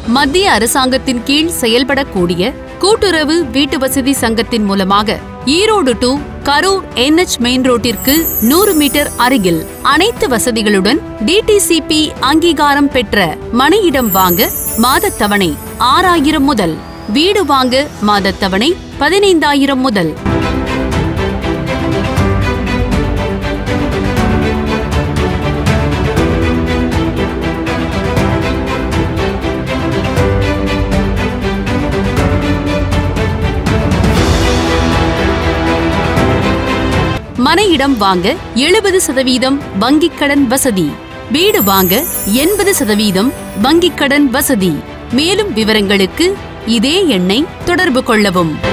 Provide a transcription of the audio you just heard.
மத்திய அரசாங்கத்தின் கீழ் செயல்படக்கூடிய கூட்டுறவு வீட்டு வசதி சங்கத்தின் மூலமாக Erode to Karur NH main ரோட்டிற்கு நூறு மீட்டர் அருகில் அனைத்து வசதிகளுடன் டிடிசிபி அங்கீகாரம் பெற்ற மனையிடம் வாங்க மாதத்தவணை ஆறாயிரம் முதல் வீடு வாங்க மாதத்தவணை பதினைந்தாயிரம் முதல் மனையிடம் வாங்க எழுபது சதவீதம் வங்கிக் கடன் வசதி வீடு வாங்க எண்பது சதவீதம் வங்கிக் கடன் வசதி மேலும் விவரங்களுக்கு இதே எண்ணை தொடர்பு கொள்ளவும்